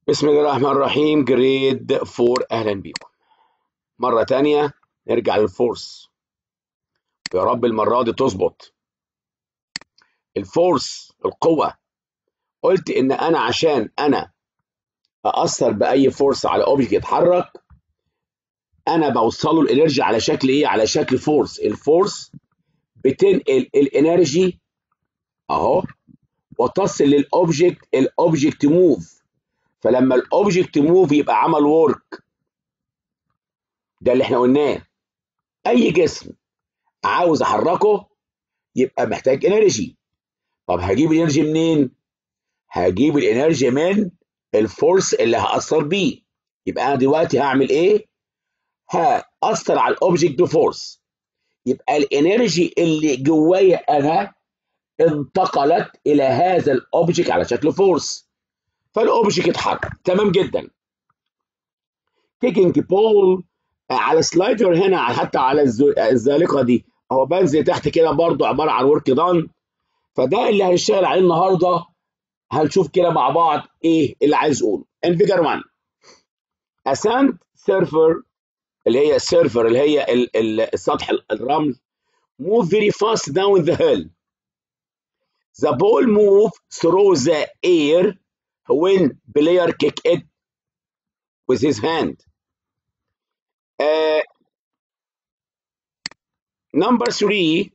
بسم الله الرحمن الرحيم جريد 4 اهلا بيكم مرة تانية نرجع للفورس يا رب المرة دي تظبط الفورس القوة قلت ان انا عشان انا اأثر بأي فورس على اوبجكت يتحرك انا بوصله الانرجي على شكل ايه على شكل فورس الفورس بتنقل الانرجي اهو وتصل للاوبجكت الاوبجكت موف فلما الاوبجكت موف يبقى عمل ورك ده اللي احنا قلناه اي جسم عاوز احركه يبقى محتاج انرجي طب هجيب الانرجي منين هجيب الانرجي من الفورس اللي هاثر بيه يبقى انا دلوقتي هعمل ايه هاثر على الاوبجكت بفورس يبقى الانرجي اللي جوايا انا انتقلت الى هذا الاوبجكت على شكل فورس فالاوبجكت اتحرك تمام جدا كيكينج بول على سلايدر هنا حتى على الزالقه دي اهو بنزل تحت كده برضو عباره عن ورك دان فده اللي هنشتغل عليه النهارده هنشوف كده مع بعض ايه اللي عايز اقوله ان فيجر 1 اساند سيرفر اللي هي السيرفر اللي هي ال ال السطح الرمل move very fast down the hill the ball move through the air when player kick it with his hand uh, number three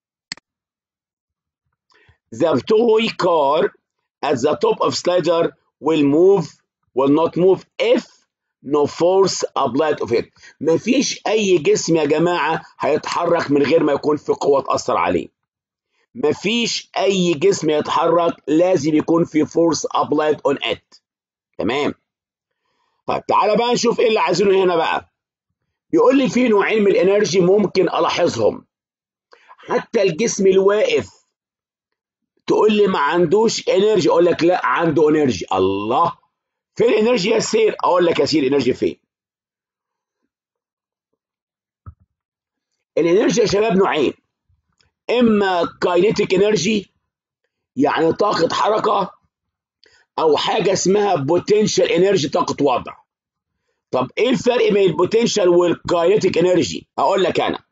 the toy car at the top of slider will move will not move if no force applied of it مفيش اي جسم يا جماعه هيتحرك من غير ما يكون في قوه تاثر عليه مفيش اي جسم يتحرك لازم يكون في فورس ابلايد اون ات تمام طيب تعالى بقى نشوف ايه اللي عايزينه هنا بقى بيقول لي في نوعين من الانرجي ممكن الاحظهم حتى الجسم الواقف تقول لي ما عندوش انرجي اقول لك لا عنده انرجي الله فين الانرجي يا سير اقول لك يا سير انرجي فين الانرجي يا شباب نوعين اما كاينيتيك انرجي يعني طاقه حركه او حاجه اسمها بوتنشال انرجي طاقه وضع طب ايه الفرق بين البوتنشال والكاينيتيك انرجي اقول لك انا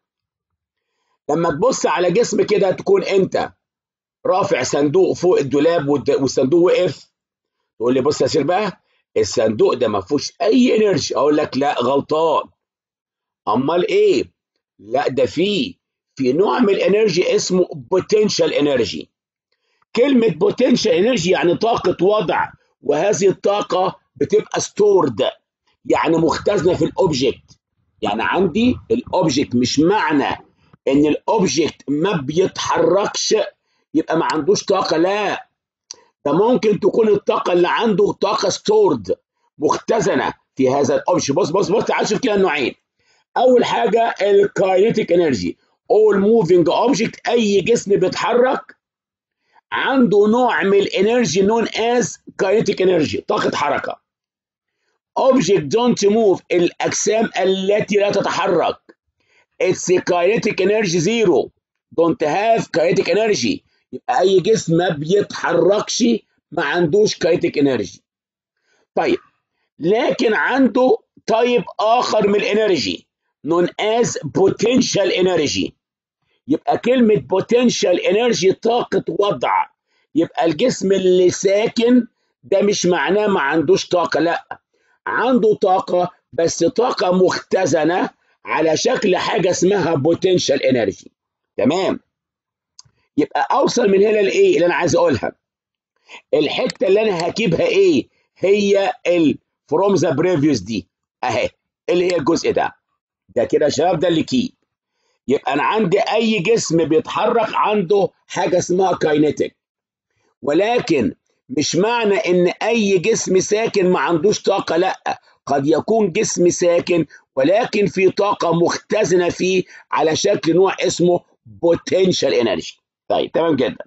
لما تبص على جسم كده تكون انت رافع صندوق فوق الدولاب والصندوق وقف تقول لي بص يا سير بقى الصندوق ده ما فيهوش اي انرجي اقول لك لا غلطان امال ايه لا ده فيه في نوع من الانرجي اسمه بوتنشال انرجي كلمه بوتنشال انرجي يعني طاقه وضع وهذه الطاقه بتبقى ستورد يعني مختزنه في الاوبجكت يعني عندي الاوبجكت مش معنى ان الاوبجكت ما بيتحركش يبقى ما عندوش طاقه لا ده ممكن تكون الطاقه اللي عنده طاقه ستورد مختزنه في هذا الاوبجكت بص بص بص تعال شوف كده النوعين اول حاجه الكاينيتيك انرجي all moving object اي جسم بيتحرك عنده نوع من الانرجي نون از kinetic energy طاقه حركه object don't move الاجسام التي لا تتحرك its kinetic energy zero don't have kinetic energy يبقى اي جسم ما بيتحركش ما عندوش kinetic energy طيب لكن عنده طيب اخر من الانرجي known as potential energy يبقى كلمة potential energy طاقة وضع يبقى الجسم اللي ساكن ده مش معناه ما عندوش طاقة لا عنده طاقة بس طاقة مختزنة على شكل حاجة اسمها potential energy تمام يبقى اوصل من هنا لايه اللي انا عايز اقولها الحتة اللي انا هجيبها ايه هي ال from the previous دي اهي اللي هي الجزء ده ده كده يا شباب ده اللي كي يبقى انا عندي اي جسم بيتحرك عنده حاجه اسمها كاينيتيك ولكن مش معنى ان اي جسم ساكن ما عندوش طاقه لا قد يكون جسم ساكن ولكن في طاقه مختزنه فيه على شكل نوع اسمه بوتنشال انرجي طيب تمام جدا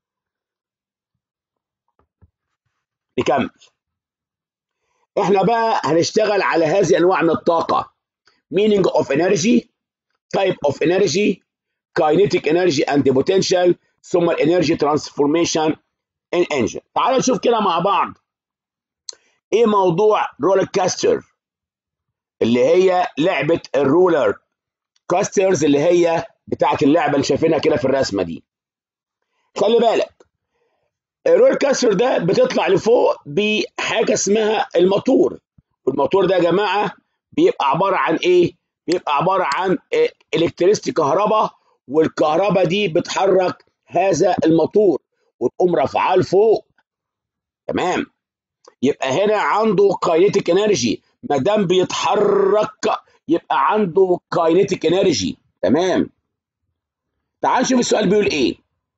نكمل احنا بقى هنشتغل على هذه الانواع من الطاقه meaning of energy type of energy kinetic energy and the potential ثم energy transformation in engine تعالوا نشوف كده مع بعض ايه موضوع رولر كاستر اللي هي لعبه الرولر كاسترز اللي هي بتاعت اللعبه اللي شايفينها كده في الرسمه دي خلي بالك الرولر كاستر ده بتطلع لفوق بحاجه اسمها الموتور والموتور ده يا جماعه بيبقى عباره عن ايه بيبقى عباره عن الكتريستي كهرباء والكهرباء دي بتحرك هذا الموتور وتقوم رافعاه لفوق تمام يبقى هنا عنده كاينيتيك انرجي ما دام بيتحرك يبقى عنده كاينيتيك انرجي تمام تعال نشوف السؤال بيقول ايه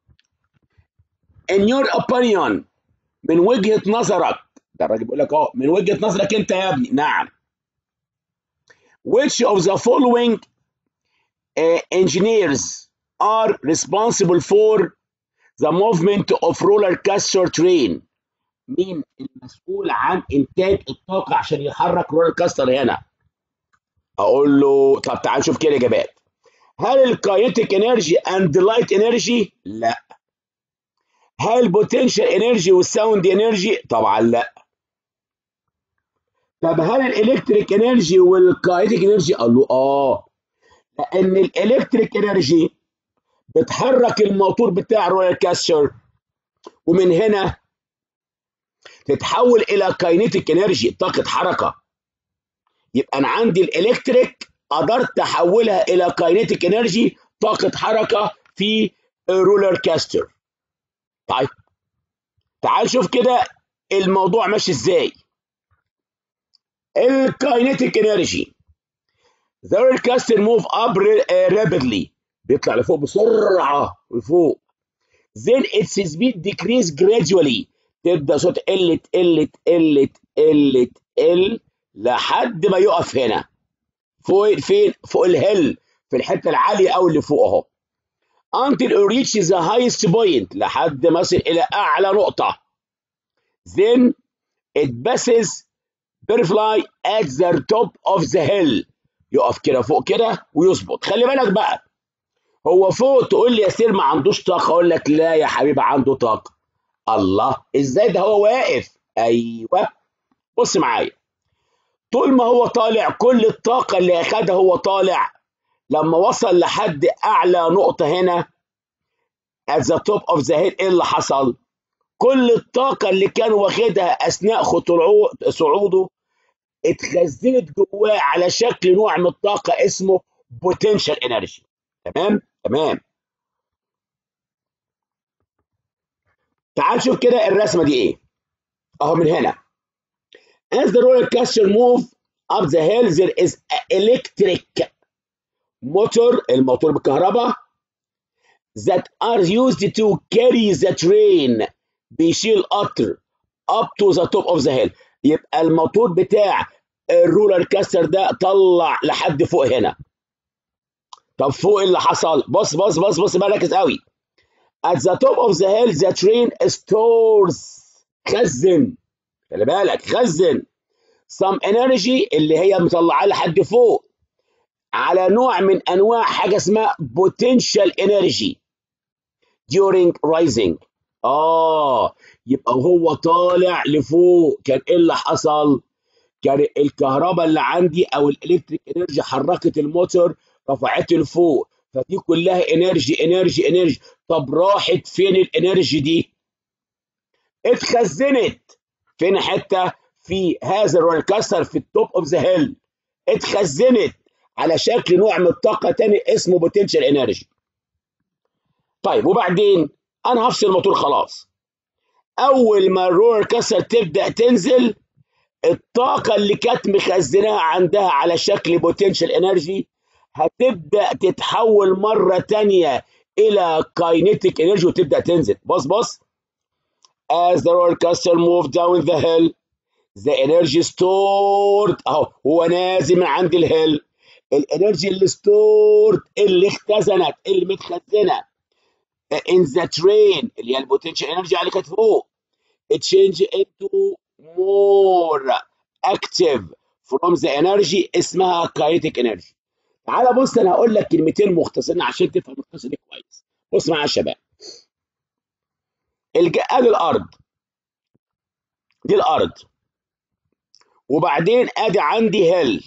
in your opinion من وجهة نظرك ده الراجل بيقول لك اهو من وجهة نظرك انت يا ابني نعم which of the following uh, engineers are responsible for the movement of roller coaster train مين المسؤول عن انتاج الطاقه عشان يحرك رولر كاستر هنا اقول له طب تعال نشوف كده اجابات هل الكاينتيك انرجي اند لايت انرجي لا هل البوتنشال انرجي والساوند انرجي طبعا لا طب هل الالكتريك انرجي والكاينتيك انرجي قال له اه لان الالكتريك انرجي بتحرك الموتور بتاع الرولر كاستر ومن هنا تتحول الى كاينيتيك انرجي طاقه حركه يبقى انا عندي الالكتريك قدرت احولها الى كاينيتيك انرجي طاقه حركه في الرولر كاستر طيب تعال شوف كده الموضوع ماشي ازاي الكاينيتيك انرجي the roller coaster move up rapidly بيطلع لفوق بسرعه لفوق then its speed decrease gradually تبدا صوت تقل تقل تقل تقل تقل لحد ما يقف هنا فوق فين فوق الهيل في الحته العاليه قوي اللي فوق اهو until it reaches the highest point لحد ما يصل الى اعلى نقطه then it passes butterfly at the top of the hill يقف كده فوق كده ويظبط خلي بالك بقى هو فوق تقول لي يا سير ما عندوش طاقه اقول لك لا يا حبيبي عنده طاقه الله ازاي ده هو واقف ايوه بص معايا طول ما هو طالع كل الطاقه اللي اخدها هو طالع لما وصل لحد اعلى نقطه هنا at the top of the hill ايه اللي حصل كل الطاقه اللي كان واخدها اثناء صعوده اتخزنت جواه على شكل نوع من الطاقه اسمه potential energy تمام تمام تعال شوف كده الرسمه دي ايه اهو من هنا as the roller coaster move up the hill there is electric motor الموتور بالكهرباء that are used to carry the train بيشيل قطر up to the top of the hill يبقى الموتور بتاع الرولر كاستر ده طلع لحد فوق هنا طب فوق اللي حصل بص بص بص بص بقى ركز قوي at the top of the hill the train stores خزن خلي بالك خزن some energy اللي هي مطلعاه لحد فوق على نوع من انواع حاجه اسمها potential energy during rising اه يبقى هو طالع لفوق كان ايه اللي حصل كان الكهرباء اللي عندي او الالكتريك انرجي حركت الموتور رفعته لفوق فدي كلها انرجي انرجي انرجي طب راحت فين الانرجي دي اتخزنت فين حته في هذا الرولر كاستر في التوب اوف ذا هيل اتخزنت على شكل نوع من الطاقه تاني اسمه بوتنشال انرجي طيب وبعدين انا هفصل الموتور خلاص اول ما الرولر كاستر تبدا تنزل الطاقه اللي كانت مخزناها عندها على شكل بوتنشال انرجي هتبدا تتحول مره تانية الى كاينيتيك انرجي وتبدا تنزل بص بص as the roller coaster move down the hill the energy stored اهو هو نازل من عند الهيل الانرجي اللي stored اللي اختزنت اللي متخزنه in the train اللي هي البوتنشال انرجي اللي كانت فوق change into more active from the energy اسمها kinetic energy تعالى بص انا هقول لك كلمتين مختصرين عشان تفهم القصه دي كويس بص معايا يا شباب الج... ادي الارض دي الارض وبعدين ادي عندي هيل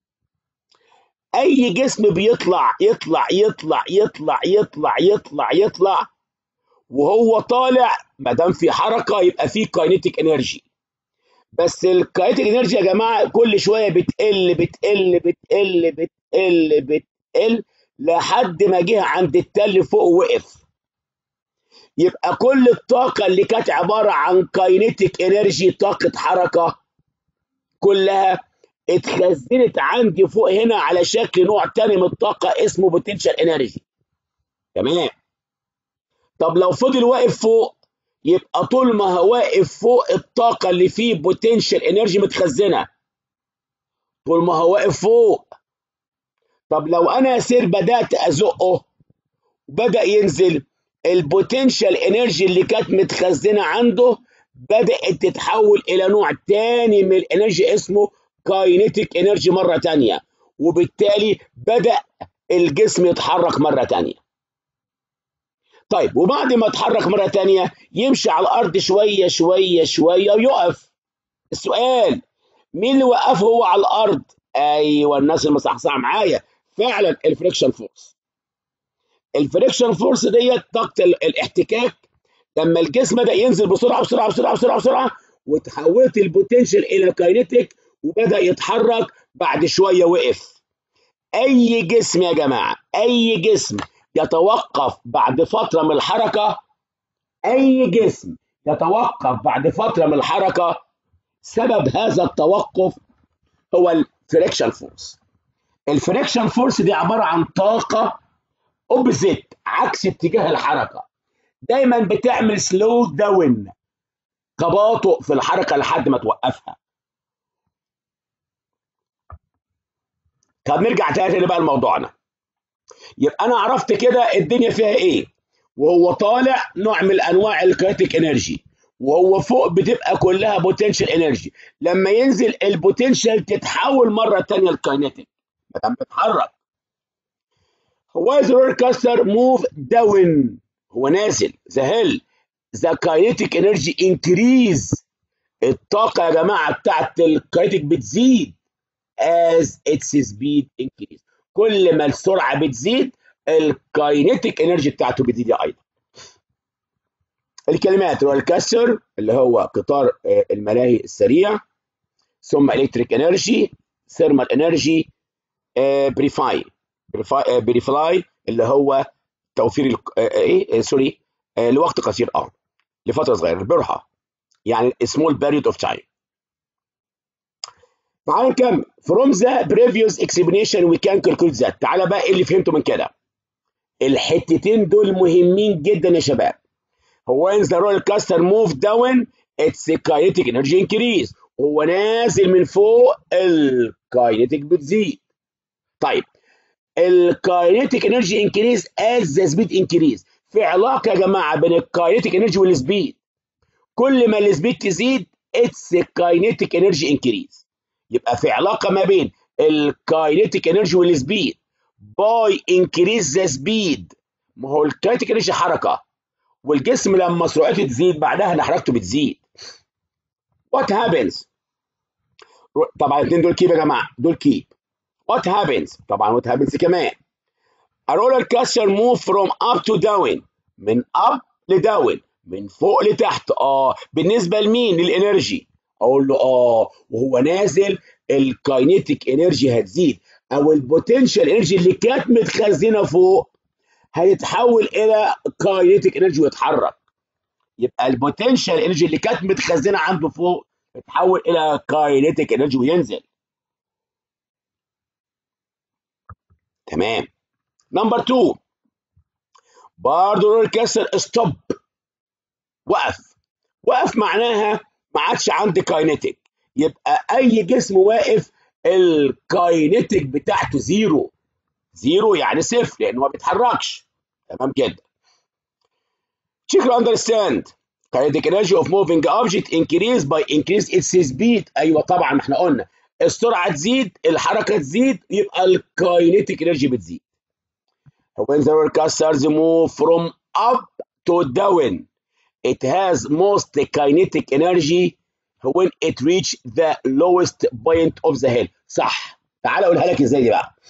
اي جسم بيطلع يطلع يطلع يطلع يطلع يطلع يطلع وهو طالع ما دام في حركه يبقى في كاينيتيك انرجي بس الكاينيتيك انرجي يا جماعه كل شويه بتقل بتقل بتقل بتقل بتقل لحد ما جه عند التل فوق وقف يبقى كل الطاقه اللي كانت عباره عن كاينيتيك انرجي طاقه حركه كلها اتخزنت عندي فوق هنا على شكل نوع تاني من الطاقه اسمه بوتنشال انرجي تمام طب لو فضل واقف فوق يبقى طول ما هو واقف فوق الطاقه اللي فيه بوتنشال انرجي متخزنه طول ما هو واقف فوق طب لو انا سير بدات ازقه بدا ينزل البوتنشال انرجي اللي كانت متخزنه عنده بدات تتحول الى نوع تاني من الانرجي اسمه كاينيتيك انرجي مره تانية وبالتالي بدا الجسم يتحرك مره تانية طيب وبعد ما اتحرك مره تانية يمشي على الارض شويه شويه شويه ويقف السؤال مين اللي وقفه هو على الارض ايوه الناس المصحصحه معايا فعلا الفريكشن فورس الفريكشن فورس ديت طاقه الاحتكاك لما الجسم بدا ينزل بسرعه بسرعه بسرعه بسرعه بسرعه وتحولت البوتنشال الى كاينيتيك وبدا يتحرك بعد شويه وقف اي جسم يا جماعه اي جسم يتوقف بعد فتره من الحركه اي جسم يتوقف بعد فتره من الحركه سبب هذا التوقف هو الفريكشن فورس الفريكشن فورس دي عباره عن طاقه اوبزيت عكس اتجاه الحركه دايما بتعمل سلو داون تباطؤ في الحركه لحد ما توقفها طب نرجع تاني بقى لموضوعنا يبقى انا عرفت كده الدنيا فيها ايه وهو طالع نوع من انواع الكايتيك انرجي وهو فوق بتبقى كلها بوتنشال انرجي لما ينزل البوتنشال تتحول مره ثانيه لكاينيتيك ما دام بتتحرك هو الرولر كاستر موف داون هو نازل ذا هيل ذا كاينيتيك انرجي انكريز الطاقه يا جماعه بتاعت الكاينيتيك بتزيد as its speed increase كل ما السرعه بتزيد الكاينيتيك انرجي بتاعته بتزيد ايضا الكلمات هو الكسر اللي هو قطار الملاهي السريع ثم الكتريك انرجي ثيرمال انرجي بريفاي بريفلاي اللي هو توفير ايه سوري لوقت قصير اه لفتره صغيره برحه يعني سمول بيريود اوف تايم تعال نكمل from the previous explanation we can conclude that تعالى بقى ايه اللي فهمته من كده الحتتين دول مهمين جدا يا شباب هو when the roller coaster move down its kinetic energy increase هو نازل من فوق الكاينيتيك بتزيد طيب الكاينيتيك انرجي انكريز از ذا سبيد انكريز في علاقه يا جماعه بين الكاينيتيك انرجي والسبيد كل ما السبيد تزيد اتس كاينيتيك انرجي انكريز يبقى في علاقه ما بين الكاينيتيك انرجي والسبيد باي انكريز ذا سبيد ما هو الكاينيتيك انرجي حركه والجسم لما سرعته تزيد بعدها حركته بتزيد وات هابنز طبعا الاثنين دول كيب يا جماعه دول كيب وات هابنز طبعا وات هابنز كمان A roller coaster move from up to down من up لداون من فوق لتحت اه بالنسبه لمين للانرجي اقول له اه وهو نازل الكاينيتيك انرجي هتزيد او البوتنشال انرجي اللي كانت متخزنه فوق هيتحول الى كاينيتيك انرجي ويتحرك يبقى البوتنشال انرجي اللي كانت متخزنه عنده فوق تتحول الى كاينيتيك انرجي وينزل تمام نمبر 2 برضه رول كسر ستوب وقف وقف معناها ما عادش عندي كاينيتيك يبقى اي جسم واقف الكاينيتيك بتاعته زيرو زيرو يعني صفر لانه ما بيتحركش تمام كده check to understand kinetic energy of moving object increase by increase its speed ايوه طبعا ما احنا قلنا السرعه تزيد الحركه تزيد يبقى الكاينيتيك انرجي بتزيد when the roller coasters move from up to down it has most kinetic energy when it reach the lowest point of the hill صح تعال اقولها لك ازاي دي بقى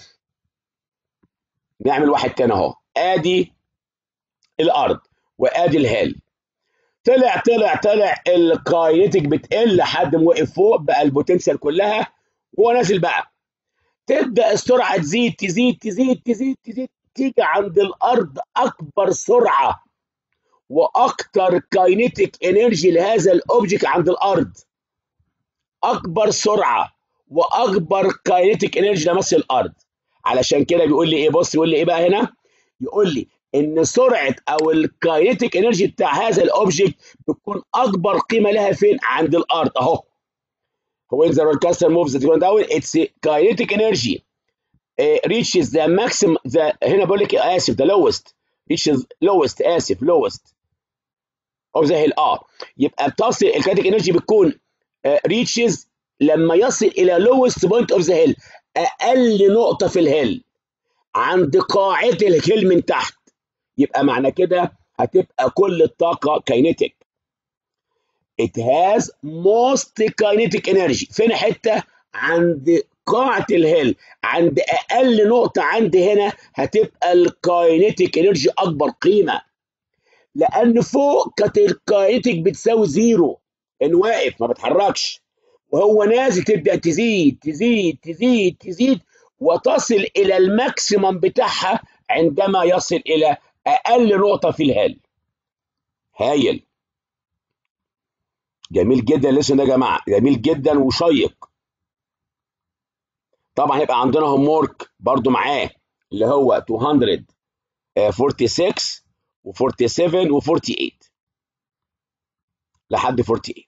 نعمل واحد تاني اهو ادي الارض وادي الهيل طلع طلع طلع الكاينتيك بتقل لحد ما وقف فوق بقى البوتنشال كلها وهو نازل بقى تبدا السرعه تزيد تزيد تزيد تزيد تزيد تيجي عند الارض اكبر سرعه واكتر كاينتيك انرجي لهذا الاوبجكت عند الارض اكبر سرعه واكبر كاينتيك انرجي لمس الارض علشان كده بيقول لي ايه بص يقول لي ايه بقى هنا يقول لي ان سرعه او الكاينتيك انرجي بتاع هذا الاوبجكت بتكون اكبر قيمه لها فين عند الارض اهو when the roller coaster moves the ground down its kinetic energy uh, reaches the maximum the هنا بقول لك اسف the lowest reaches lowest اسف lowest of the hill اه يبقى بتصل الكاينتيك انرجي بتكون uh, reaches لما يصل الى lowest point of the hill اقل نقطه في الهيل عند قاعده الهيل من تحت يبقى معنى كده هتبقى كل الطاقه كاينتيك it has most kinetic energy فين حته عند قاعة الهيل عند أقل نقطة عندي هنا هتبقى الكاينتيك انرجي أكبر قيمة لأن فوق كانت الكاينتيك بتساوي زيرو إن واقف ما بتحركش وهو نازل تبدأ تزيد تزيد تزيد تزيد وتصل إلى الماكسيمم بتاعها عندما يصل إلى أقل نقطة في الهيل هايل جميل جدا لسه ده يا جماعه جميل جدا وشيق طبعا هيبقى عندنا هوم ورك برضو معاه اللي هو 246 و47 و48 لحد 48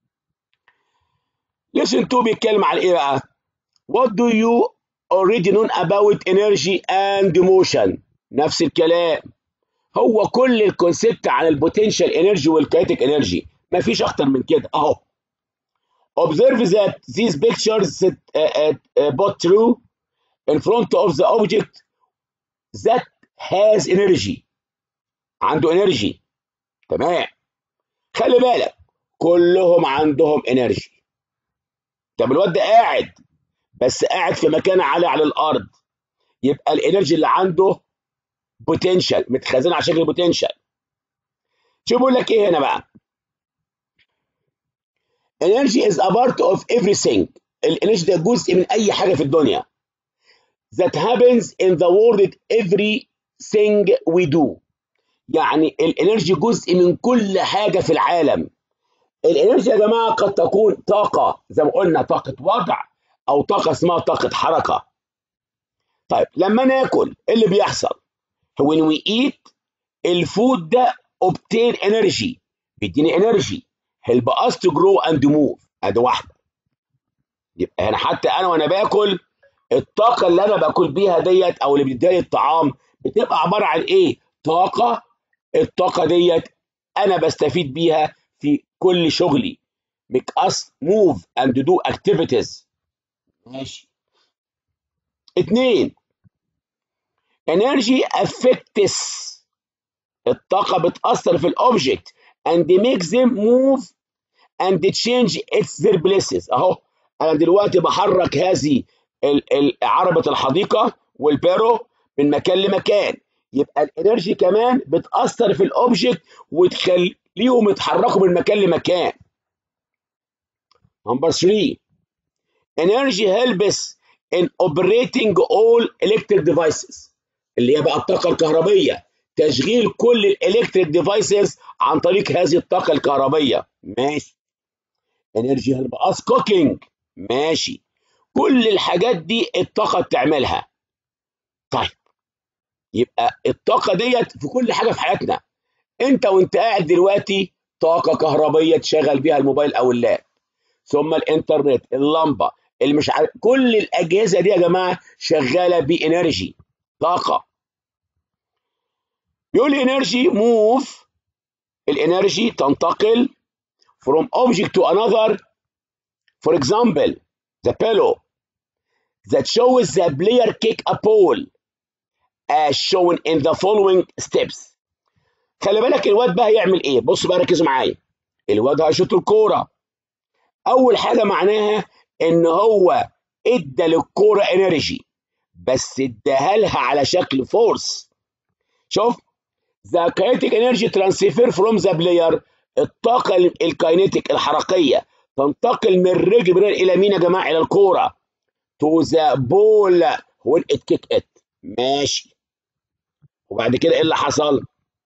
listen to بيتكلم على ايه بقى what do you already know about energy and motion نفس الكلام هو كل الكونسيبت عن البوتنشال انرجي والكايتيك انرجي ما فيش اكتر من كده اهو observe that these pictures uh, uh, uh, put through in front of the object that has energy عنده energy تمام خلي بالك كلهم عندهم energy طب الواد ده قاعد بس قاعد في مكان عالي على الارض يبقى الانرجي اللي عنده بوتنشال متخزنه على شكل بوتنشال شوف بيقول لك ايه هنا بقى energy is a part of everything الانرجي ده جزء من اي حاجه في الدنيا that happens in the world everything we do يعني الانرجي جزء من كل حاجه في العالم الانرجي يا جماعه قد تكون طاقه زي ما قلنا طاقه وضع او طاقه اسمها طاقه حركه طيب لما ناكل ايه اللي بيحصل when we eat الفود ده obtain energy بيديني انرجي help us to grow and move ادي واحده يبقى هنا حتى انا وانا باكل الطاقه اللي انا باكل بيها ديت او اللي بتديها الطعام بتبقى عباره عن ايه طاقه الطاقه ديت انا بستفيد بيها في كل شغلي make us move and do activities ماشي اتنين energy affects الطاقة بتأثر في الأوبجكت and makes them move and change its their places أهو أنا دلوقتي بحرك هذه عربة الحديقة والبيرو من مكان لمكان يبقى الانرجي كمان بتأثر في الأوبجكت وتخليهم يتحركوا من مكان لمكان نمبر 3 energy helps in operating all electric devices اللي هي بقى الطاقة الكهربية تشغيل كل الالكتريك ديفايسز عن طريق هذه الطاقة الكهربية ماشي انرجي هيلب اس كوكينج ماشي كل الحاجات دي الطاقة بتعملها طيب يبقى الطاقة ديت في كل حاجة في حياتنا انت وانت قاعد دلوقتي طاقة كهربية تشغل بيها الموبايل او اللاب ثم الانترنت اللمبة اللي مش عارف كل الاجهزة دي يا جماعة شغالة بانرجي طاقة يقول لي انرجي موف الانرجي تنتقل from object to another for example the pillow that shows the player kick a ball as shown in the following steps خلي بالك الواد بقى هيعمل ايه بص بقى ركزوا معايا الواد هيشوط الكوره اول حاجه معناها ان هو ادى للكوره انرجي بس اداها لها على شكل فورس شوف ذا كاينيتيك انرجي ترانسفير فروم ذا بلاير الطاقه الكاينيتيك الحركيه تنتقل من الرجل الى مين يا جماعه الى الكوره تو ذا بول وين ات كيك ات ماشي وبعد كده ايه اللي حصل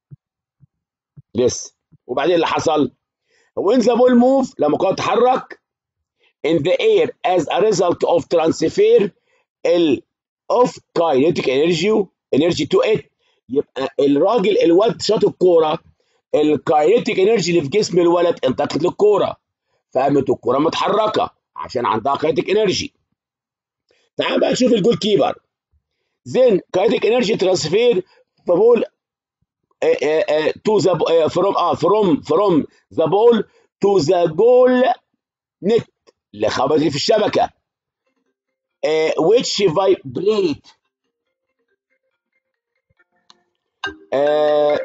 لسه وبعدين اللي حصل when the ball move لما كنت تتحرك in the air as a result of transfer ال of kinetic energy energy to it يبقى الراجل الواد شاط الكوره الكاينيتيك انرجي اللي في جسم الولد انتقلت للكوره فقامت الكوره متحركه عشان عندها كاينيتيك انرجي تعال بقى نشوف الجول كيبر then kinetic energy transfer the ball uh, uh, uh, to the uh, from uh, from from the ball to the goal net اللي خبطت في الشبكه uh, which vibrate uh,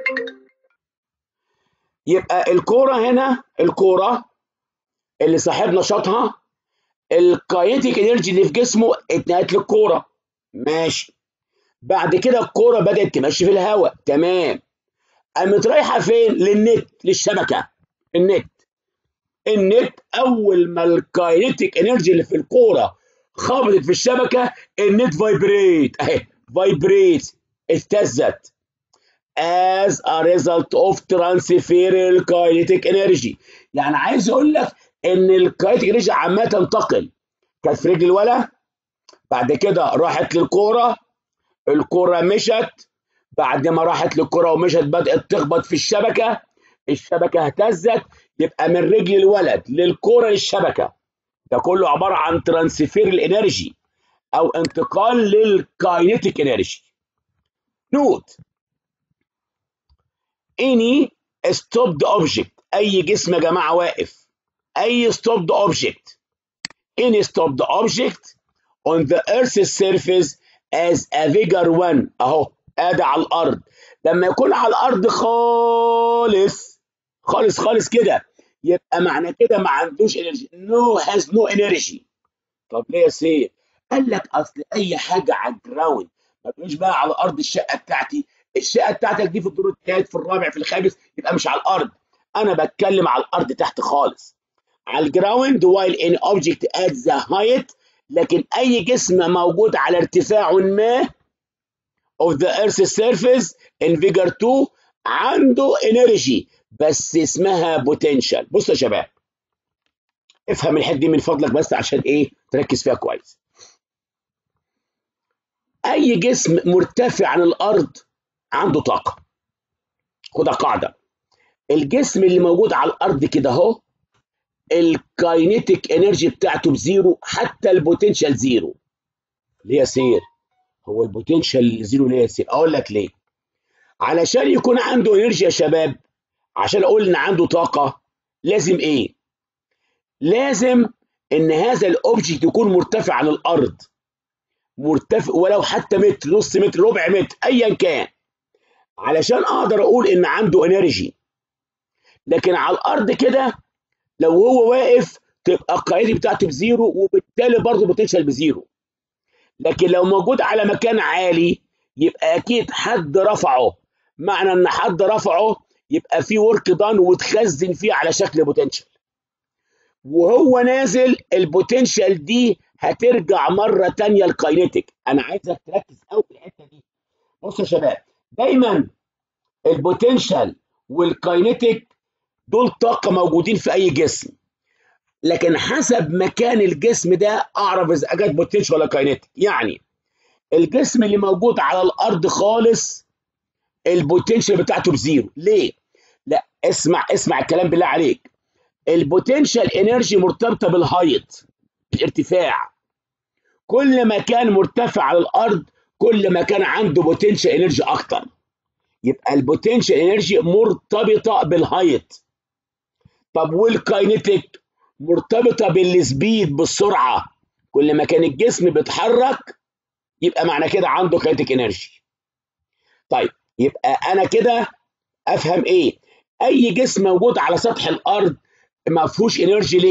يبقى الكوره هنا الكوره اللي صاحبنا شاطها الكاينتيك انرجي اللي في جسمه اتنقلت للكوره ماشي بعد كده الكوره بدات تمشي في الهواء تمام قامت رايحه فين للنت للشبكه النت النت اول ما الكاينتيك انرجي اللي في الكوره خبطت في الشبكه النت فايبريت اهي فايبريت اهتزت as a result of transfer kinetic energy يعني عايز اقول لك ان الكاينتيك انرجي عماله تنتقل كانت في رجل الولا بعد كده راحت للكوره الكرة مشت بعد ما راحت للكرة ومشت بدأت تخبط في الشبكة الشبكة اهتزت يبقى من رجل الولد للكرة للشبكة ده كله عبارة عن ترانسفير الانرجي او انتقال للكاينيتيك انرجي نوت any stopped object اي جسم يا جماعة واقف اي stopped object any stopped object on the earth's surface as a figure 1 اهو ادي على الارض لما يكون على الارض خالص خالص خالص كده يبقى معنى كده ما عندوش انرجي نو هاز نو انرجي طب ليه يا سيد قال لك اصل اي حاجه على الجراوند ما تقولش بقى على ارض الشقه بتاعتي الشقه بتاعتك دي في الدور الثالث في الرابع في الخامس يبقى مش على الارض انا بتكلم على الارض تحت خالص على الجراوند while an object at the height لكن اي جسم موجود على ارتفاع ما of the earth's surface in figure 2 عنده انرجي بس اسمها بوتنشال بص يا شباب افهم الحته دي من فضلك بس عشان ايه تركز فيها كويس اي جسم مرتفع عن الارض عنده طاقه خدها قاعده الجسم اللي موجود على الارض كده اهو الكاينيتيك انرجي بتاعته بزيرو حتى البوتنشال زيرو ليه يا سير هو البوتنشال زيرو ليه يا سير اقول لك ليه علشان يكون عنده انرجي يا شباب عشان اقول ان عنده طاقه لازم ايه لازم ان هذا الاوبجكت يكون مرتفع عن الارض مرتفع ولو حتى متر نص متر ربع متر ايا كان علشان اقدر اقول ان عنده انرجي لكن على الارض كده لو هو واقف تبقى القاعده بتاعته بزيرو وبالتالي برضه بوتنشال بزيرو لكن لو موجود على مكان عالي يبقى اكيد حد رفعه معنى ان حد رفعه يبقى في ورك دان وتخزن فيه على شكل بوتنشال وهو نازل البوتنشال دي هترجع مره تانية الكاينيتيك انا عايزك تركز قوي في الحته دي بص يا شباب دايما البوتنشال والكاينيتيك دول طاقه موجودين في اي جسم لكن حسب مكان الجسم ده اعرف اذا جت بوتنشال ولا كاينيتيك يعني الجسم اللي موجود على الارض خالص البوتنشال بتاعته بزيرو ليه لا اسمع اسمع الكلام بالله عليك البوتنشال انرجي مرتبطه بالهايت الارتفاع كل ما كان مرتفع على الارض كل ما كان عنده بوتنشال انرجي اكتر يبقى البوتنشال انرجي مرتبطه بالهايت طب والكاينيتيك مرتبطه بالسبيد بالسرعه كل ما كان الجسم بيتحرك يبقى معنى كده عنده كاينيتيك انرجي طيب يبقى انا كده افهم ايه اي جسم موجود على سطح الارض ما فيهوش انرجي ليه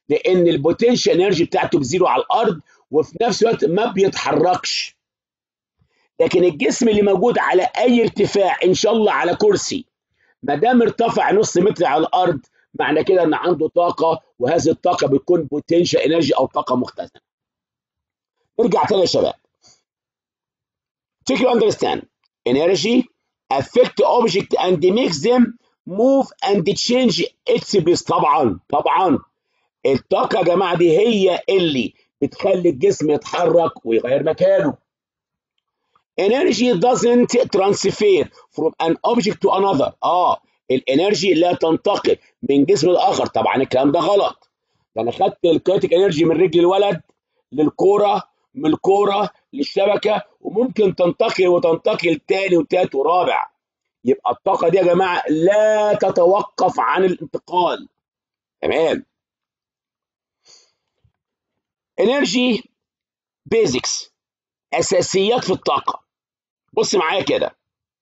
لان البوتنشال انرجي بتاعته بزيرو على الارض وفي نفس الوقت ما بيتحركش لكن الجسم اللي موجود على اي ارتفاع ان شاء الله على كرسي ما دام ارتفع نص متر على الارض معنى كده ان عنده طاقه وهذه الطاقه بتكون بوتنشال انرجي او طاقه مختزنه نرجع تاني يا شباب take you understand energy affect object and makes them move and change its place طبعا طبعا الطاقة يا جماعة دي هي اللي بتخلي الجسم يتحرك ويغير مكانه energy doesn't transfer from an object to another اه الانرجي لا تنتقل من جسم لاخر طبعا الكلام ده غلط ده انا خدت الكينيتيك انرجي من رجل الولد للكوره من الكوره للشبكه وممكن تنتقل وتنتقل تاني وتالت ورابع يبقى الطاقه دي يا جماعه لا تتوقف عن الانتقال تمام انرجي بيزكس اساسيات في الطاقه بص معايا كده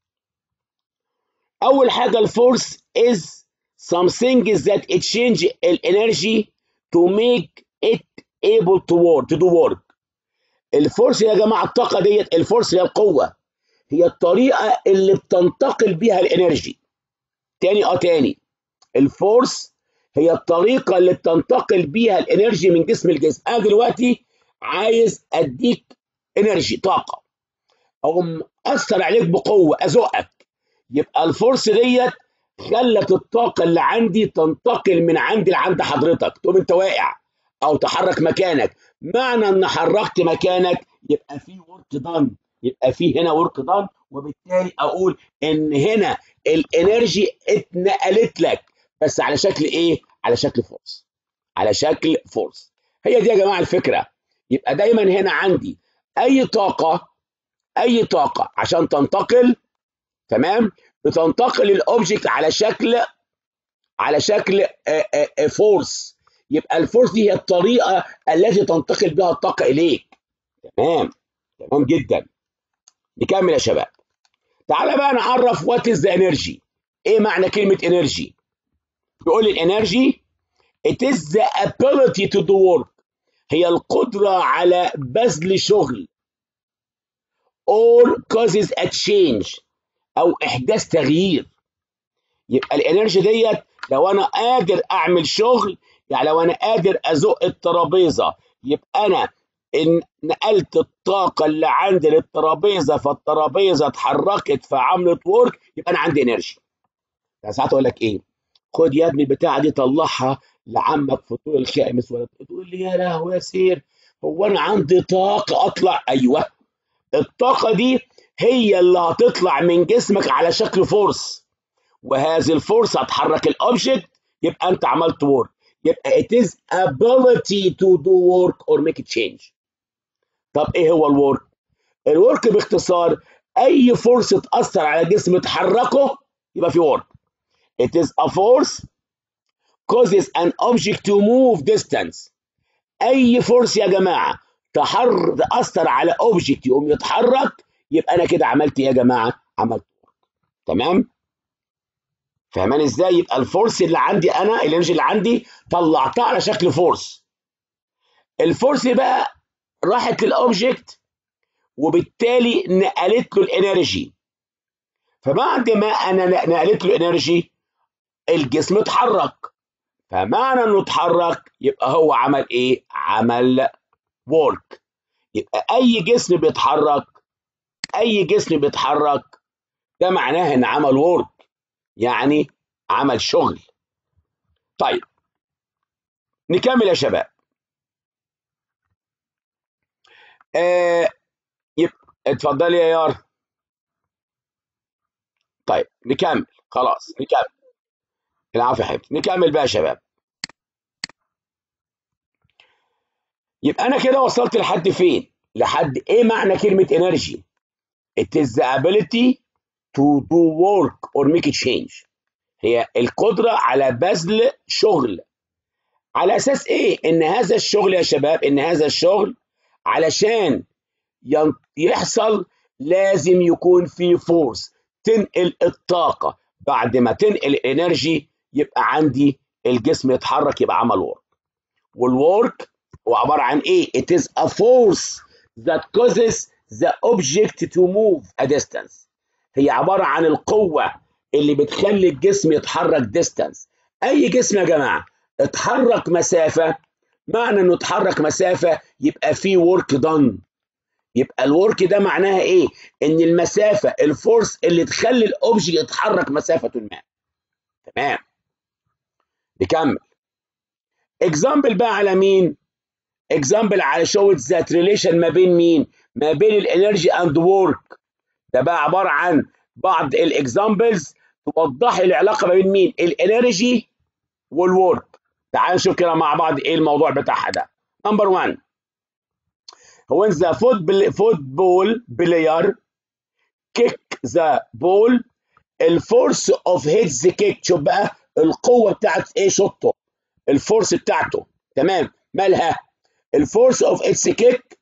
اول حاجه الفورس is something that it change الانرجي to make it able to work to do work الفورس يا جماعه الطاقه ديت الفورس هي القوه هي الطريقه اللي بتنتقل بيها الانرجي تاني اه تاني الفورس هي الطريقه اللي بتنتقل بيها الانرجي من جسم لجسم انا دلوقتي عايز اديك انرجي طاقه او اثر عليك بقوه ازقك يبقى الفورس ديت خلت الطاقه اللي عندي تنتقل من عندي لعند حضرتك تقوم انت واقع او تحرك مكانك معنى ان حركت مكانك يبقى في ورك دان يبقى في هنا ورك دان وبالتالي اقول ان هنا الانرجي اتنقلت لك بس على شكل ايه على شكل فورس على شكل فورس هي دي يا جماعه الفكره يبقى دايما هنا عندي اي طاقه اي طاقه عشان تنتقل تمام بتنتقل الاوبجكت على شكل على شكل فورس يبقى الفورس دي هي الطريقه التي تنتقل بها الطاقه اليك تمام تمام جدا نكمل يا شباب تعالى بقى نعرف وات از ذا انرجي ايه معنى كلمه انرجي بيقول الانرجي it is the ability to do work هي القدره على بذل شغل or causes a change او احداث تغيير يبقى الانرجي ديت لو انا قادر اعمل شغل يعني لو انا قادر ازق الترابيزه يبقى انا ان نقلت الطاقه اللي عندي للترابيزه فالترابيزه اتحركت فعملت ورك يبقى انا عندي انرجي يعني ساعات اقول لك ايه خد يا ابني البتاعه دي طلعها لعمك في طول الخامس ولا تقول لي يا لهوي يا سير هو انا عندي طاقه اطلع ايوه الطاقه دي هي اللي هتطلع من جسمك على شكل فورس وهذه الفورس هتحرك الاوبجكت يبقى انت عملت ورك يبقى it is ability to do work or make a change طب ايه هو الورك الورك باختصار اي فورس تاثر على جسم تحركه يبقى في ورك it is a force causes an object to move distance اي فورس يا جماعه تحر تاثر على اوبجكت يقوم يتحرك يبقى انا كده عملت ايه يا جماعه عملت ورك تمام فاهمان ازاي يبقى الفورس اللي عندي انا الانرجي اللي عندي طلعتها على شكل فورس الفورس بقى راحت للاوبجكت وبالتالي نقلت له الانرجي فبعد ما انا نقلت له انرجي الجسم اتحرك فمعنى انه اتحرك يبقى هو عمل ايه عمل وورك يبقى اي جسم بيتحرك اي جسم بيتحرك ده معناه ان عمل وورك يعني عمل شغل طيب نكمل يا شباب آه يبقى اتفضلي يا يار طيب نكمل خلاص نكمل العفو يا حبيبتي نكمل بقى يا شباب يبقى انا كده وصلت لحد فين لحد ايه معنى كلمه انرجي it is the ability to do work or make a change هي القدرة على بذل شغل على أساس إيه؟ إن هذا الشغل يا شباب إن هذا الشغل علشان يحصل لازم يكون في فورس تنقل الطاقة بعد ما تنقل الانرجي يبقى عندي الجسم يتحرك يبقى عمل ورك والورك هو عباره عن ايه it is a force that causes the object to move a distance هي عباره عن القوه اللي بتخلي الجسم يتحرك distance اي جسم يا جماعه اتحرك مسافه معنى انه اتحرك مسافه يبقى فيه ورك done يبقى الورك ده معناها ايه ان المسافه الفورس اللي تخلي الاوبجكت يتحرك مسافه ما تمام نكمل اكزامبل بقى على مين اكزامبل على شوت ذات ريليشن ما بين مين ما بين الانرجي اند وورك ده بقى عباره عن بعض الاكزامبلز توضح لي العلاقه ما بين مين الانرجي والورك تعال نشوف كده مع بعض ايه الموضوع بتاعها ده نمبر 1 when the football, football player kick the ball الفورس اوف هيدز كيك شوف بقى القوه بتاعت ايه شوطه الفورس بتاعته تمام مالها الفورس اوف اتس كيك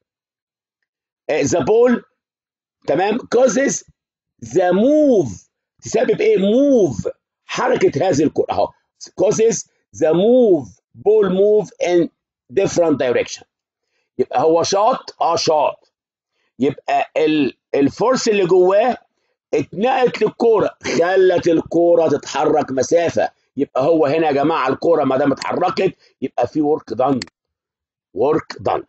ذا بول تمام كوزز ذا موف تسبب ايه موف حركه هذه الكره اهو كوزز ذا موف بول موف ان different direction يبقى هو شاط اه شاط يبقى ال الفورس اللي جواه اتنقلت للكوره خلت الكوره تتحرك مسافه يبقى هو هنا يا جماعه الكوره ما دام اتحركت يبقى في ورك دان ورك دان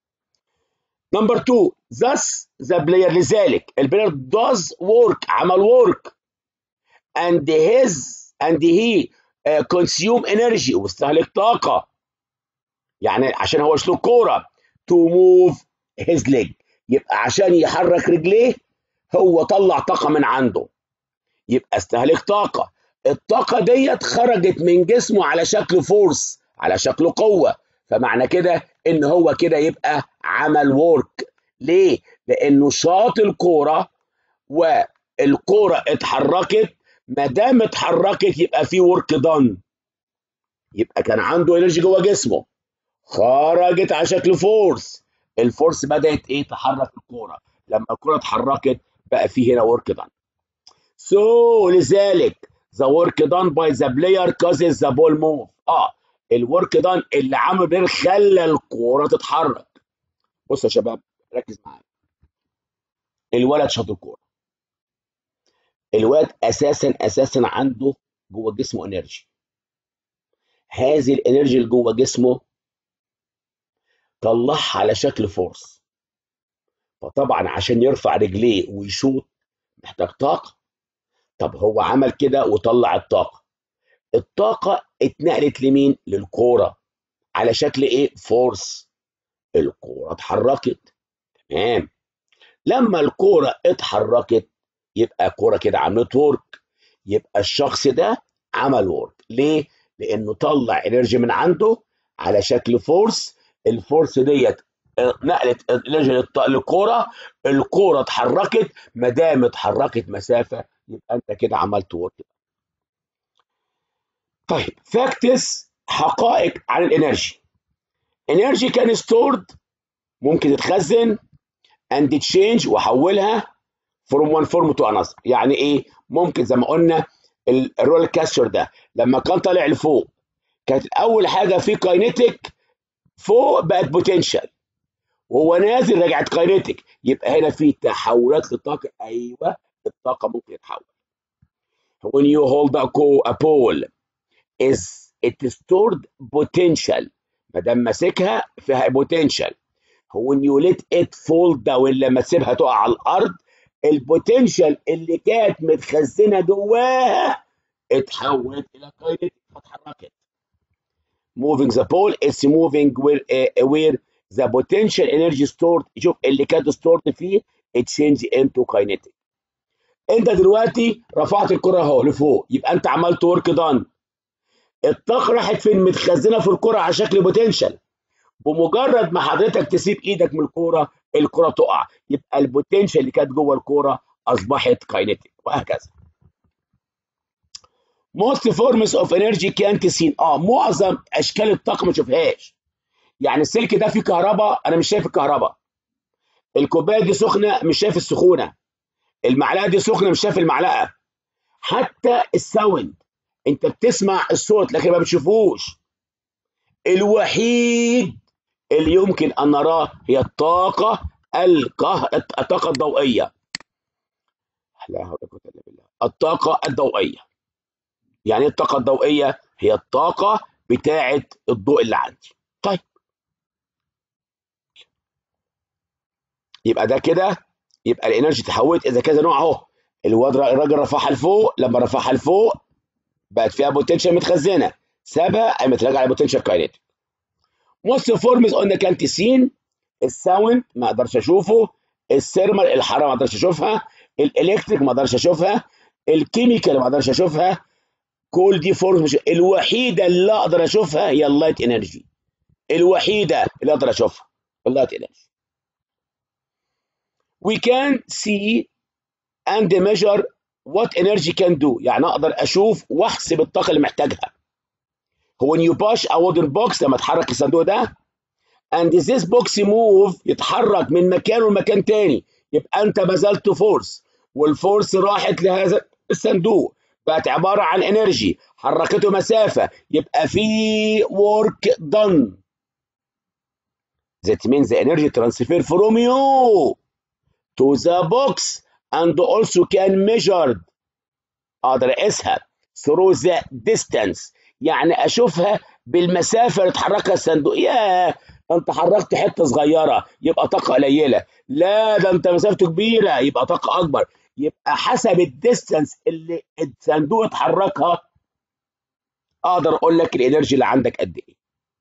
نمبر 2 thus the player لذلك البلاير does work عمل work and his and he uh, consume energy واستهلك طاقه يعني عشان هو اسلوب كوره to move his leg يبقى عشان يحرك رجليه هو طلع طاقه من عنده يبقى استهلك طاقه الطاقه ديت خرجت من جسمه على شكل فورس على شكل قوه فمعنى كده ان هو كده يبقى عمل وورك ليه لانه شاط الكوره والكوره اتحركت ما دام اتحركت يبقى في ورك دان يبقى كان عنده انرجي جوه جسمه خرجت على شكل فورس الفورس بدات ايه تحرك الكوره لما الكوره اتحركت بقى في هنا ورك دان سو so, لذلك the work done by the player causes the ball move اه الورك دان اللي عمل بير خلى الكوره تتحرك بص يا شباب ركز معايا الولد شاط الكوره الولد اساسا اساسا عنده جوه جسمه انرجي هذه الانرجي اللي جوه جسمه طلعها على شكل فورس فطبعا عشان يرفع رجليه ويشوط محتاج طاقه طب هو عمل كده وطلع الطاقه الطاقه اتنقلت لمين للكوره على شكل ايه فورس الكوره اتحركت تمام لما الكوره اتحركت يبقى كوره كده عملت ورك يبقى الشخص ده عمل ورك ليه لانه طلع انرجي من عنده على شكل فورس الفورس ديت نقلت الانرجي للكوره الكوره اتحركت ما دام اتحركت مسافه يبقى انت كده عملت ورك طيب فاكتس حقائق عن الانرجي انرجي كان ستورد ممكن تتخزن اند تشينج واحولها فروم وان فورم تو انذر يعني ايه ممكن زي ما قلنا الرول كاستر ده لما كان طالع لفوق كانت اول حاجه في كاينيتيك فوق بقت بوتنشال وهو نازل رجعت كاينيتيك يبقى هنا في تحولات للطاقه ايوه الطاقه ممكن تتحول when you hold a, a pole is it stored potential ما دام ماسكها فيها potential when you let it fall down لما تسيبها تقع على الارض البوتنشال اللي كانت متخزنه جواها اتحولت الى كاينيتيك فاتحركت moving the pole is moving where, uh, where the potential energy stored شوف اللي كانت stored فيه it change into kinetic انت دلوقتي رفعت الكره اهو لفوق يبقى انت عملت ورك دان الطاقه راحت فين متخزنه في الكره على شكل بوتنشال بمجرد ما حضرتك تسيب ايدك من الكوره الكره تقع يبقى البوتنشال اللي كانت جوه الكوره اصبحت كاينيتيك وهكذا most forms of energy can't seen اه معظم اشكال الطاقه ما تشوفهاش يعني السلك ده فيه كهرباء انا مش شايف الكهرباء الكوبايه دي سخنه مش شايف السخونه المعلقه دي سخنه مش شايف المعلقه حتى الساوند انت بتسمع الصوت لكن ما بتشوفوش الوحيد اللي يمكن ان نراه هي الطاقه القه... الطاقه الضوئيه لا حول ولا قوه الا بالله الطاقه الضوئيه يعني ايه الطاقه الضوئيه هي الطاقه بتاعه الضوء اللي عندي طيب يبقى ده كده يبقى الانرجي تحولت اذا كذا نوع اهو الواد الراجل رفعها لفوق لما رفعها لفوق بقت فيها بوتنشال متخزنه سابها قامت راجعه لبوتنشال كاينيتيك موست فورمز قلنا كانت سين الساوند ما اقدرش اشوفه السيرمال الحراره ما اقدرش اشوفها الالكتريك ما اقدرش اشوفها الكيميكال ما اقدرش اشوفها كل دي فورمز مش الوحيده اللي اقدر اشوفها هي اللايت انرجي الوحيده اللي اقدر اشوفها اللايت انرجي we can see and measure what energy can do يعني اقدر اشوف واحسب الطاقه اللي محتاجها هو when you push a wooden box لما تحرك الصندوق ده and this box move يتحرك من مكانه لمكان تاني يبقى انت بذلت فورس والفورس راحت لهذا الصندوق بقت عباره عن انرجي حركته مسافه يبقى في work done that means the energy transfer from you to the box and also can measured اقدر اقيسها through the distance يعني اشوفها بالمسافه اللي اتحركها الصندوق ياه انت حركت حته صغيره يبقى طاقه قليله لا ده انت مسافته كبيره يبقى طاقه اكبر يبقى حسب الديستانس اللي الصندوق اتحركها اقدر اقول لك الانرجي اللي عندك قد ايه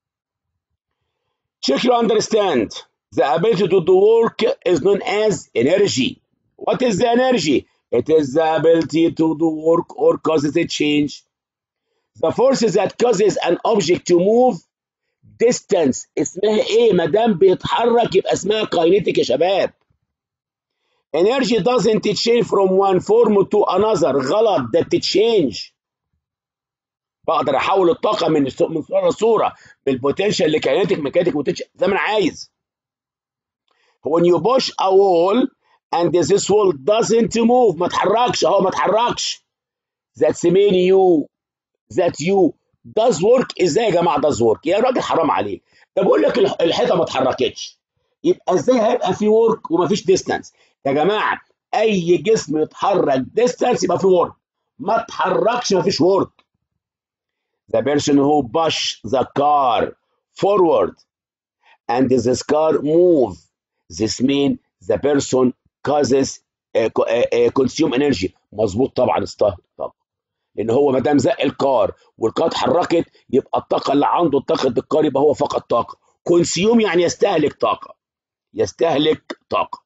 check you understand the ability to do work is known as energy what is the energy it is the ability to do work or causes a change the forces that causes an object to move distance اسمها ايه ما دام بيتحرك يبقى اسمها kinetic يا شباب energy doesn't change from one form to another غلط ده بتتشينج بقدر احول الطاقه من من صوره لصوره بالبوتنشال لكاينتيك ميكانيك بوتنشال زي ما انا عايز when you push a wall and this wall doesn't move ما تحركش اهو ما تحركش that's mean you that you does work ازاي يا جماعه does work يا راجل حرام عليك ده بقول لك الحيطه ما اتحركتش يبقى ازاي هيبقى في ورك وما فيش ديستانس يا جماعه اي جسم يتحرك ديستانس يبقى في ورك ما اتحركش ما فيش ورك the person who push the car forward and this car move this mean the person causes uh, uh, consume energy مظبوط طبعا استهلك طبعا لان هو ما دام زق الكار والكار اتحركت يبقى الطاقه اللي عنده طاقه الكار يبقى هو فقط طاقه كونسيوم يعني يستهلك طاقه يستهلك طاقه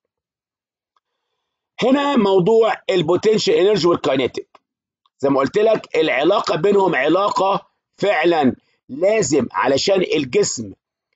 هنا موضوع البوتنشال انرجي والكاينيتيك زي ما قلت لك العلاقه بينهم علاقه فعلا لازم علشان الجسم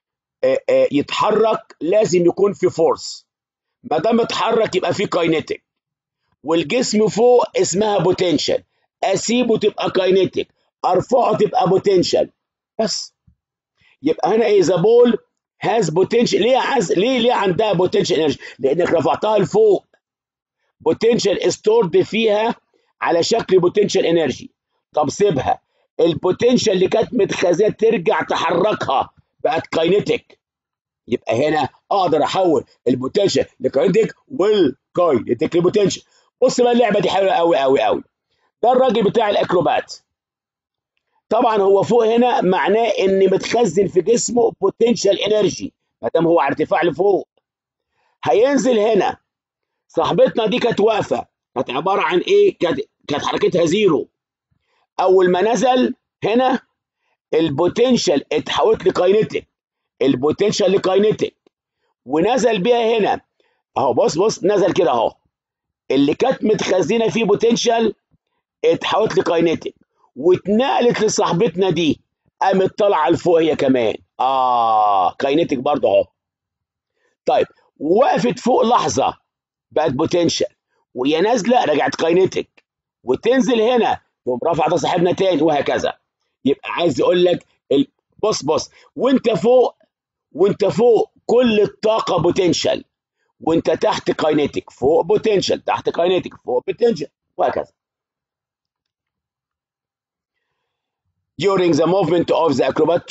يتحرك لازم يكون في فورس ما دام اتحرك يبقى في كاينيتيك والجسم فوق اسمها بوتنشال اسيبه تبقى كاينيتيك ارفعه تبقى بوتنشال بس يبقى هنا ايه ذا بول هاز بوتنشال ليه عز ليه ليه عندها بوتنشال انرجي لانك رفعتها لفوق بوتنشال ستورد فيها على شكل بوتنشال انرجي طب سيبها البوتنشال اللي كانت متخزنه ترجع تحركها بقت كاينيتيك يبقى هنا اقدر احول البوتنشال لكاينيتيك والكاينيتيك لبوتنشال بص بقى اللعبه دي حلوه قوي قوي قوي ده الراجل بتاع الاكروبات طبعا هو فوق هنا معناه ان متخزن في جسمه بوتنشال انرجي ما دام هو على ارتفاع لفوق هينزل هنا صاحبتنا دي كانت واقفه كانت عباره عن ايه كانت كانت حركتها زيرو اول ما نزل هنا البوتنشال اتحولت لكاينيتيك البوتنشال لكاينيتيك ونزل بيها هنا اهو بص بص نزل كده اهو اللي كانت متخزنه فيه بوتنشال اتحولت لكاينيتيك واتنقلت لصاحبتنا دي قامت طالعه لفوق هي كمان اه كاينيتيك برضه اهو طيب وقفت فوق لحظه بقت بوتنشال وهي نازله رجعت كاينيتيك وتنزل هنا تقوم رافعه صاحبنا تاني وهكذا يبقى عايز يقول لك ال... بص بص وانت فوق وانت فوق كل الطاقه بوتنشال وانت تحت كاينيتيك فوق بوتنشال تحت كاينيتيك فوق بوتنشال وهكذا During the movement of the acrobat 2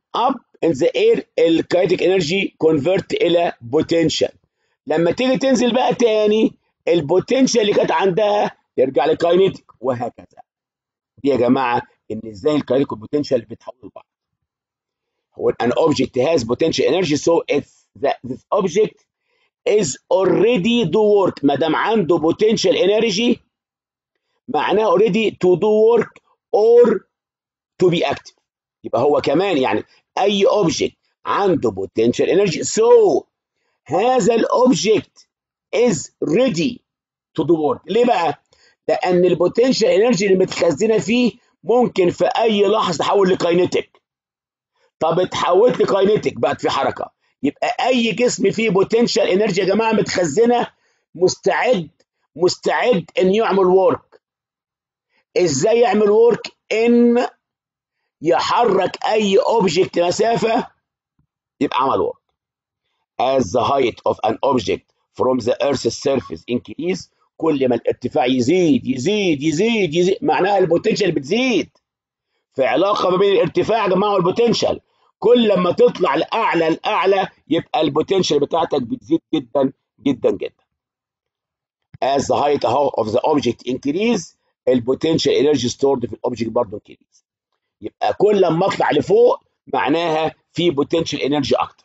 up in the air الكاينتيك انرجي كونفرت الى بوتنشال لما تيجي تنزل بقى تاني البوتنشال اللي كانت عندها ترجع لكاينتيك وهكذا دي يا جماعه ان ازاي الكاينتيك والبوتنشال بيتحولوا لبعض هو an object has potential energy so if that this object is already do work ما دام عنده potential energy معناه already to do work or to be active يبقى هو كمان يعني اي object عنده potential energy so هذا الاوبجكت is ready to do work ليه بقى؟ لان البوتنشال انرجي اللي متخزنه فيه ممكن في اي لحظه تحول لكاينتيك طب اتحولت لكاينتيك بقت في حركه يبقى اي جسم فيه بوتنشال انرجي يا جماعه متخزنه مستعد مستعد ان يعمل ورك ازاي يعمل ورك ان يحرك اي اوبجكت مسافه يبقى عمل ورك as the height of an object from the earth's surface increase كل ما الارتفاع يزيد يزيد يزيد يزيد معناها البوتنشال بتزيد في علاقه ما بين الارتفاع يا جماعه والبوتنشال كل لما تطلع لاعلى لاعلى يبقى البوتنشال بتاعتك بتزيد جدا جدا جدا as the height of the object increase البوتنشال انرجي stored في الاوبجكت برضه increase يبقى كل لما اطلع لفوق معناها في بوتنشال انرجي اكتر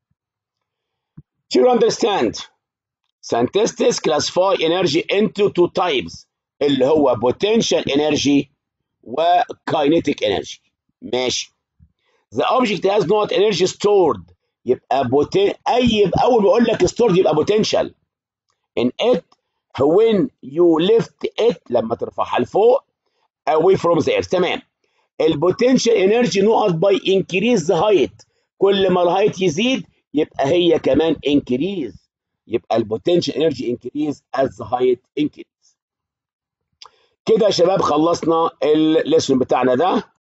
to understand scientists classify energy into two types اللي هو potential energy و kinetic energy ماشي the object has not energy stored يبقى بوتن... اي اول ما اقول لك stored يبقى potential in it when you lift it لما ترفعها لفوق away from the earth تمام البوتنشال انرجي نقط باي increase the height كل ما الهايت يزيد يبقى هي كمان increase يبقى البوتنشال انرجي increase as the height increase كده يا شباب خلصنا الليسون بتاعنا ده